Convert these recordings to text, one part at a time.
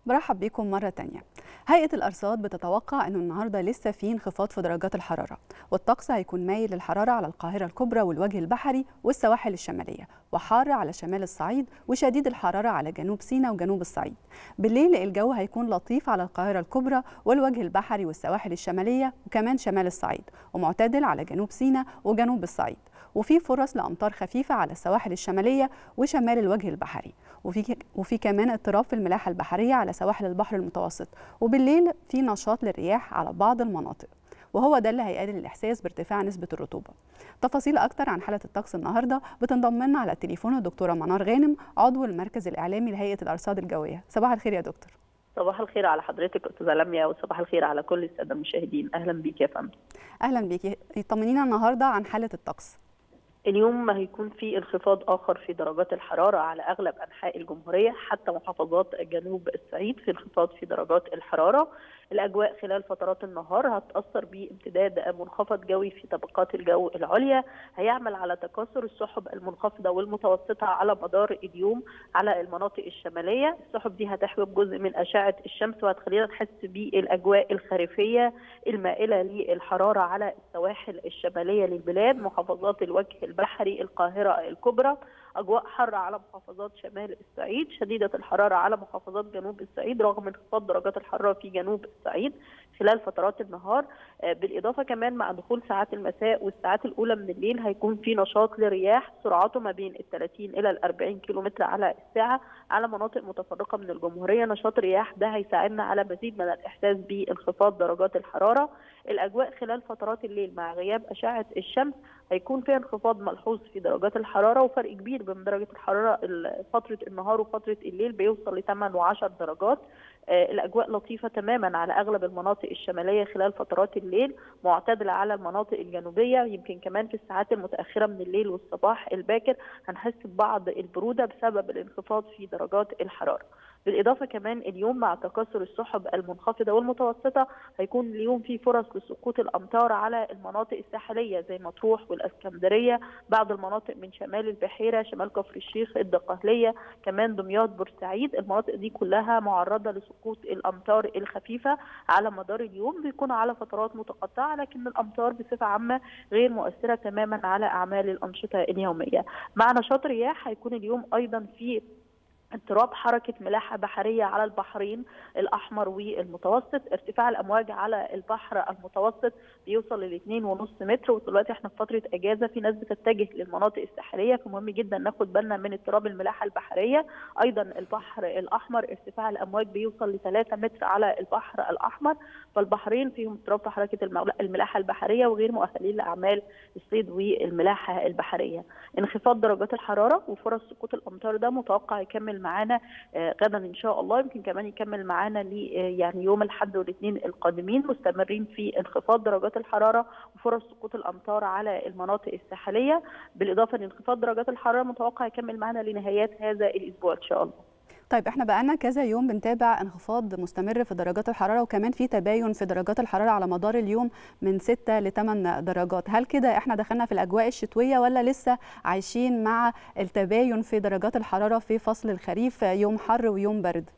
برحب بكم مرة تانية هيئة الأرصاد بتتوقع أنه النهاردة لسه في انخفاض في درجات الحرارة والطقس هيكون مايل للحرارة على القاهرة الكبرى والوجه البحري والسواحل الشمالية وحار على شمال الصعيد وشديد الحرارة على جنوب سيناء وجنوب الصعيد بالليل الجو هيكون لطيف على القاهرة الكبرى والوجه البحري والسواحل الشمالية وكمان شمال الصعيد ومعتدل على جنوب سيناء وجنوب الصعيد وفي فرص لامطار خفيفه على السواحل الشماليه وشمال الوجه البحري وفي وفي كمان اضطراب في الملاحه البحريه على سواحل البحر المتوسط وبالليل في نشاط للرياح على بعض المناطق وهو ده اللي هيقلل الاحساس بارتفاع نسبه الرطوبه تفاصيل اكتر عن حاله الطقس النهارده بتنضم لنا على التليفون الدكتوره منار غانم عضو المركز الاعلامي لهيئه الارصاد الجويه صباح الخير يا دكتور صباح الخير على حضرتك استاذه لميا وصباح الخير على كل الساده المشاهدين اهلا بيك يا فندم اهلا بيكي طمنينا النهارده عن حاله الطقس اليوم هيكون في انخفاض اخر في درجات الحراره على اغلب انحاء الجمهوريه حتى محافظات جنوب الصعيد في انخفاض في درجات الحراره الاجواء خلال فترات النهار هتاثر بامتداد منخفض جوي في طبقات الجو العليا هيعمل على تكاثر السحب المنخفضه والمتوسطه على مدار اليوم على المناطق الشماليه السحب دي هتحجب جزء من اشعه الشمس وهتخلينا نحس بالاجواء الخريفيه المائله للحراره على السواحل الشماليه للبلاد محافظات الوجه البحري القاهره الكبرى اجواء حاره على محافظات شمال الصعيد شديده الحراره على محافظات جنوب الصعيد رغم انخفاض درجات الحراره في جنوب الصعيد خلال فترات النهار بالاضافه كمان مع دخول ساعات المساء والساعات الاولى من الليل هيكون في نشاط لرياح سرعته ما بين ال 30 الى ال 40 كيلومتر على الساعه على مناطق متفرقه من الجمهوريه نشاط رياح ده هيساعدنا على مزيد من الاحساس بانخفاض درجات الحراره الاجواء خلال فترات الليل مع غياب اشعه الشمس هيكون فيها انخفاض ملحوظ في درجات الحراره وفرق كبير بين درجه الحراره فتره النهار وفتره الليل بيوصل ل 8 و10 درجات الاجواء لطيفه تماما على اغلب المناطق الشماليه خلال فترات الليل معتدله على المناطق الجنوبيه يمكن كمان في الساعات المتاخره من الليل والصباح الباكر هنحس ببعض البروده بسبب الانخفاض في درجات الحراره بالاضافه كمان اليوم مع تكاثر السحب المنخفضه والمتوسطه هيكون اليوم في فرص لسقوط الامطار على المناطق الساحليه زي مطروح والاسكندريه بعض المناطق من شمال البحيره شمال كفر الشيخ الدقهليه كمان دمياط بورسعيد المناطق دي كلها معرضه لسقوط الامطار الخفيفه على مدار اليوم بيكون على فترات متقطعه لكن الامطار بصفه عامه غير مؤثره تماما على اعمال الانشطه اليوميه مع نشاط رياح هيكون اليوم ايضا في اضطراب حركة ملاحة بحرية على البحرين الأحمر والمتوسط ارتفاع الأمواج على البحر المتوسط بيوصل ل 2.5 متر ودلوقتي احنا في فترة أجازة في ناس بتتجه للمناطق الساحلية فمهم جدا ناخد بالنا من اضطراب الملاحة البحرية أيضا البحر الأحمر ارتفاع الأمواج بيوصل ل 3 متر على البحر الأحمر فالبحرين فيهم اضطراب في حركة الملاحة البحرية وغير مؤهلين لأعمال الصيد والملاحة البحرية انخفاض درجات الحرارة وفرص سقوط الأمطار ده متوقع يكمل معانا غدا ان شاء الله يمكن كمان يكمل معانا يعني يوم الاحد والاثنين القادمين مستمرين في انخفاض درجات الحراره وفرص سقوط الامطار على المناطق الساحليه بالاضافه لانخفاض درجات الحراره متوقع يكمل معانا لنهايات هذا الاسبوع ان شاء الله. طيب احنا بقالنا كذا يوم بنتابع انخفاض مستمر في درجات الحراره وكمان في تباين في درجات الحراره على مدار اليوم من 6 ل 8 درجات هل كده احنا دخلنا في الاجواء الشتويه ولا لسه عايشين مع التباين في درجات الحراره في فصل الخريف يوم حر ويوم برد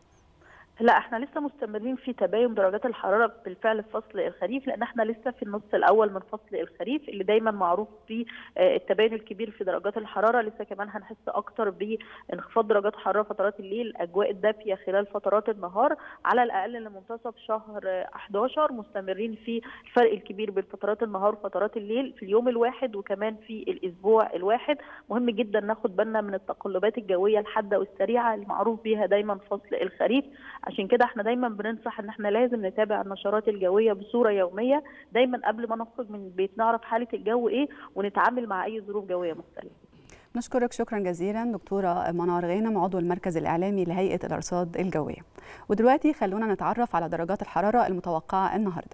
لا احنا لسه مستمرين في تباين درجات الحراره بالفعل في فصل الخريف لان احنا لسه في النص الاول من فصل الخريف اللي دايما معروف فيه التباين الكبير في درجات الحراره لسه كمان هنحس اكتر بانخفاض درجات الحراره فترات الليل الاجواء الدافيه خلال فترات النهار على الاقل لمنتصف شهر 11 مستمرين في الفرق الكبير بين فترات النهار وفترات الليل في اليوم الواحد وكمان في الاسبوع الواحد مهم جدا ناخد بالنا من التقلبات الجويه الحاده والسريعه المعروف بيها دايما فصل الخريف عشان كده احنا دايما بننصح ان احنا لازم نتابع النشرات الجويه بصوره يوميه دايما قبل ما نخرج من البيت نعرف حاله الجو ايه ونتعامل مع اي ظروف جويه مختلفه نشكرك شكرا جزيلا دكتورة منار غانم عضو المركز الإعلامي لهيئة الأرصاد الجوية ودلوقتي خلونا نتعرف على درجات الحرارة المتوقعة النهارده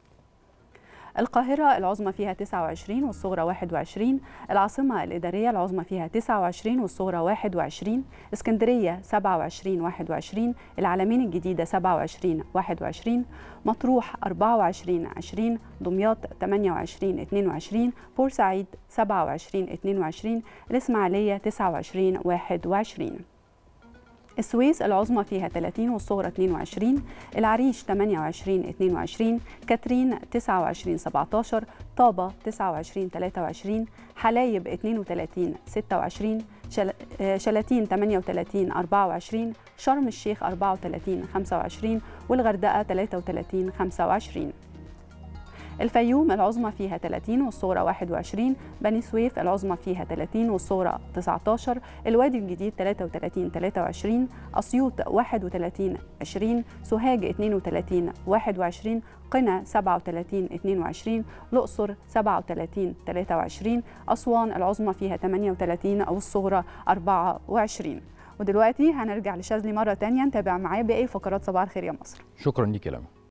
القاهرة العظمى فيها 29 والصغرى 21 العاصمة الإدارية العظمى فيها 29 والصغرى 21 اسكندرية 27 21 العلمين الجديدة 27 21 مطروح 24 20 دمياط 28 22 بورسعيد 27 22 الإسماعيلية 29 21 السويس العظمى فيها 30 والصغرى 22 العريش 28 22 كاترين 29 17 طابة 29 23 حلايب 32 26 شل... شلاتين 38 24 شرم الشيخ 34 25 والغردقة 33 25 الفيوم العظمى فيها 30 والصغرى 21 بني سويف العظمى فيها 30 والصغرى 19 الوادي الجديد 33 23 أسيوط 31 20 سوهاج 32 21 قنا 37 22 الأقصر 37 23 أسوان العظمى فيها 38 أو الصغرى 24 ودلوقتي هنرجع لشاذلي مرة تانية نتابع معاه باقي فقرات صباح الخير يا مصر شكرا ليك يا لما